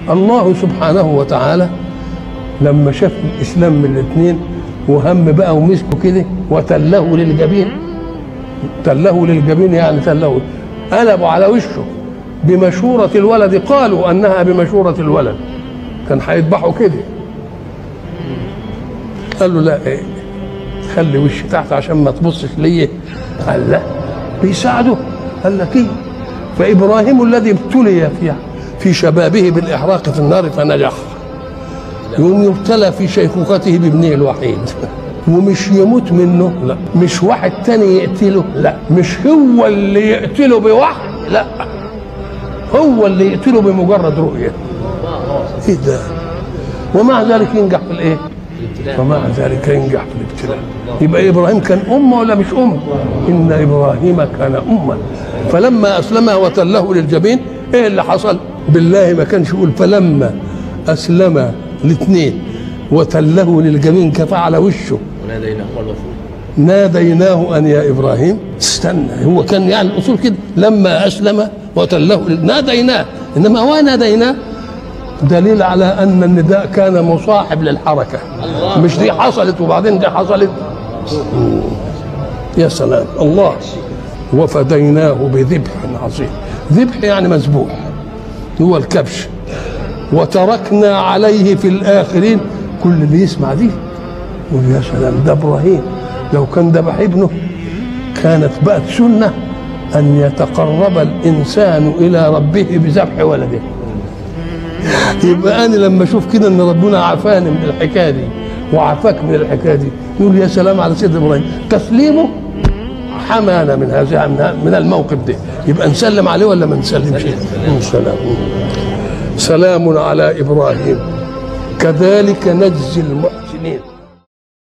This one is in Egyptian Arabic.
الله سبحانه وتعالى لما شاف الاسلام من الاثنين وهم بقى ومسكه كده وتله للجبين تله للجبين يعني تله قلبوا على وشه بمشورة الولد قالوا أنها بمشورة الولد كان هيذبحوا كده قال له لا إيه خلي وشي تحت عشان ما تبصش ليا قال لا بيساعده قال لك ايه فابراهيم الذي ابتلي في في شبابه بالاحراق في النار فنجح يوم يبتلى في شيخوخته بابنه الوحيد ومش يموت منه لا مش واحد تاني يقتله لا مش هو اللي يقتله بوحي لا هو اللي يقتله بمجرد رؤيه ايه ده ومع ذلك ينجح في الايه ومع ذلك ينجح في الابتلاء يبقى ابراهيم كان امه ولا مش امه ان ابراهيم كان امه فلما اسلم وتله للجبين ايه اللي حصل بالله ما كانش يقول فلما اسلم الاثنين وتله للجبين كفى على وشه وناديناه الغفور ناديناه ان يا ابراهيم استنى هو كان يعني الاصول كده لما اسلم وتله ناديناه انما هو ناديناه دليل على ان النداء كان مصاحب للحركه الله. مش دي حصلت وبعدين دي حصلت يا سلام الله وفديناه بذبح عظيم ذبح يعني مذبوح هو الكبش وتركنا عليه في الاخرين كل اللي يسمع دي يقول يا سلام ده ابراهيم لو كان ذبح ابنه كانت بقت سنه ان يتقرب الانسان الى ربه بذبح ولده يبقى انا لما اشوف كده ان ربنا عافاني من الحكايه دي وعافاك من الحكايه دي يقول يا سلام على سيدنا ابراهيم تسليمه حمانا من هذا من الموقف ده يبقى نسلم عليه ولا ما نسلمش سلام سلام على ابراهيم كذلك نجزي المحسنين